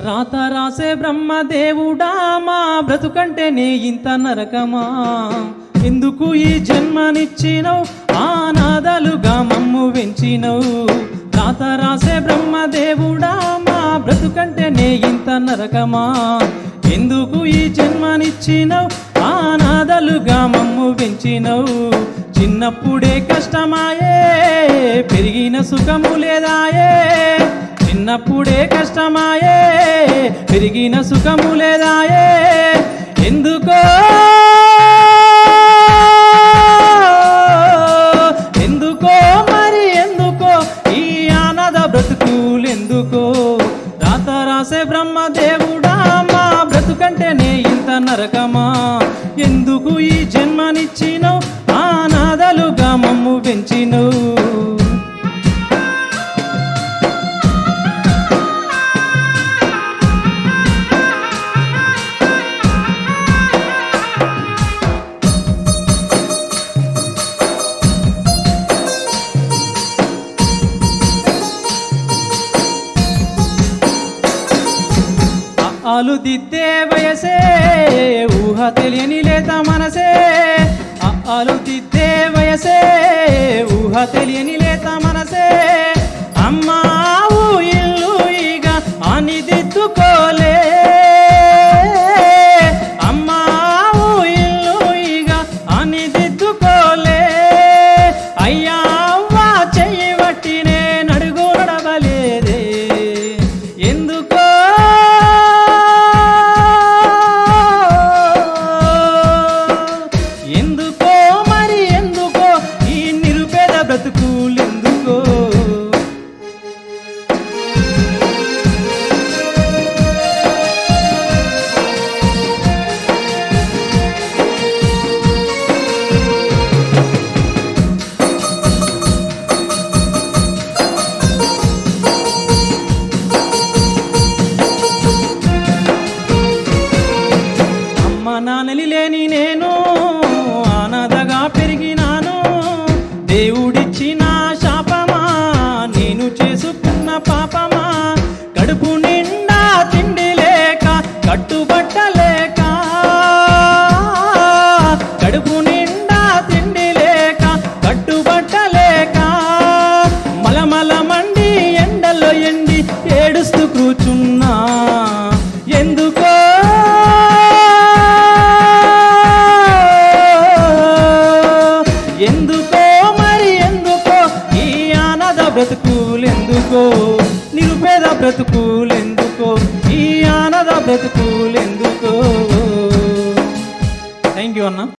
రాత రాసే బ్రహ్మదేవుడా మా బ్రతుకంటే నే ఇంత నరకమా ఎందుకు ఈ జన్మనిచ్చినవు ఆనాదాలుగా మమ్ము వెంచినవు రాత రాసే బ్రహ్మదేవుడా మా బ్రతుకంటే నే ఇంత నరకమా ఎందుకు ఈ జన్మనిచ్చినవు ఆనాదాలుగా మమ్ము వెంచినవు చిన్నప్పుడే కష్టమాయే పెరిగిన సుఖము లేదాయే చిన్నప్పుడే కష్టమాయే పెరిగిన సుఖము లేదాయే ఎందుకో ఎందుకో మరి ఎందుకో ఈ ఆనద బ్రతుకులు ఎందుకో రాత రాసే బ్రహ్మదేవుడా మా బ్రతుకంటే నే ఇంత నరకమా ఎందుకు ఈ జన్మనిచ్చినవు ఆనాదలుగా మమ్ము పెంచినవు ఆలు దిద్దే వయసే ఊహ తెలియని లేత మనసే ఆలు దిద్దే వయసే ఊహ తెలియని లేత మనసే అమ్మా ఊ ఇల్లు ఇక అని దిద్దుకోలే అమ్మా ఊ ఇల్లు ఇక అని దిద్దుకోలే అయ్యా అవ్వా చెయ్యి బట్టి నేను అడుగు నడవలేదే ఎందుకో ఎందుకో మరి ఎందుకో ఈ నిరుపేద బ్రతుకులు ఎందుకో అమ్మ నాన్నలి లేని నేను ఆనదగా పెరిగినాను దేవుడిచ్చిన శాపమా నేను చేసుకున్న పాపమా కడుపు నిండా తిండి లేక కట్టుబట్టలేక కడుపు నిండా తిండి లేక కట్టుబట్టలేక మలమల మండి ఎండలో ఎండి ఏడుస్తూ కూర్చున్నా ఎందుకో ఎందుకో మరి ఎందుకో ఈ ఆనద బ్రతుకులు ఎందుకో నిరుపేద బ్రతుకులు ఎందుకో ఈ ఆనద బ్రతుకులు ఎందుకో థ్యాంక్ యూ అన్న